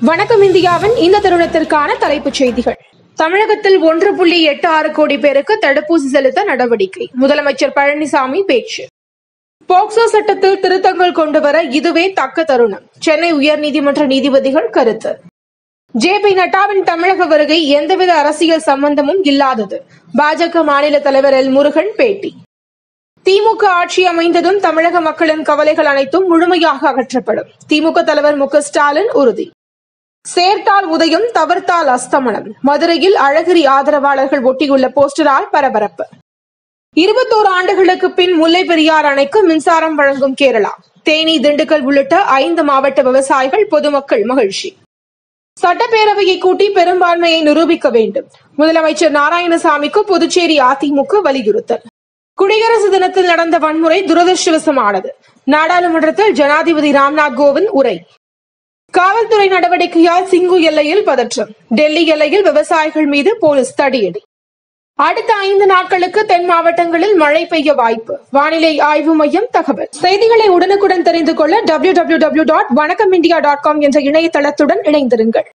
வணக்கம் இந்தியாவின் இந்த தருணத்திற்கான தலைப்புச் செய்திகள் தமிழகத்தில் ஒன்று புள்ளி எட்டு ஆறு கோடி பேருக்கு தடுப்பூசி செலுத்த நடவடிக்கை முதலமைச்சர் பழனிசாமி பேச்சு போக்சோ சட்டத்தில் திருத்தங்கள் கொண்டுவர இதுவே தக்க தருணம் சென்னை உயர்நீதிமன்ற நீதிபதிகள் கருத்து ஜே பி நட்டாவின் தமிழக வருகை எந்தவித அரசியல் சம்பந்தமும் இல்லாதது பாஜக மாநில தலைவர் எல் முருகன் பேட்டி திமுக ஆட்சி அமைந்ததும் தமிழக மக்களின் கவலைகள் அனைத்தும் முழுமையாக அகற்றப்படும் திமுக தலைவர் மு க ஸ்டாலின் உறுதி சேர்த்தால் உதயம் தவிர்த்தால் அஸ்தமனம் மதுரையில் அழகிரி ஆதரவாளர்கள் ஒட்டியுள்ள போஸ்டரால் பரபரப்பு இருபத்தோரு ஆண்டுகளுக்கு பின் முல்லை பெரியார் அணைக்கு மின்சாரம் வழங்கும் கேரளா தேனி திண்டுக்கல் உள்ளிட்ட ஐந்து மாவட்ட விவசாயிகள் பொதுமக்கள் மகிழ்ச்சி சட்டப்பேரவையை கூட்டி பெரும்பான்மையை நிரூபிக்க வேண்டும் முதலமைச்சர் நாராயணசாமிக்கு புதுச்சேரி அதிமுக வலியுறுத்தல் குடியரசு தினத்தில் நடந்த வன்முறை துரதிருஷ்டவசமானது நாடாளுமன்றத்தில் ஜனாதிபதி ராம்நாத் கோவிந்த் உரை காவல்துறை நடவடிக்கையால் சிங்கு எல்லையில் பதற்றம் டெல்லி எல்லையில் விவசாயிகள் மீது போலீஸ் தடியடி அடுத்த ஐந்து நாட்களுக்கு தென் மாவட்டங்களில் மழை பெய்ய வாய்ப்பு வானிலை ஆய்வு மையம் தகவல் செய்திகளை உடனுக்குடன் தெரிந்து கொள்ள W W W dot Vanakkam India dot com என்ற இணையதளத்துடன் இணைந்திருங்கள்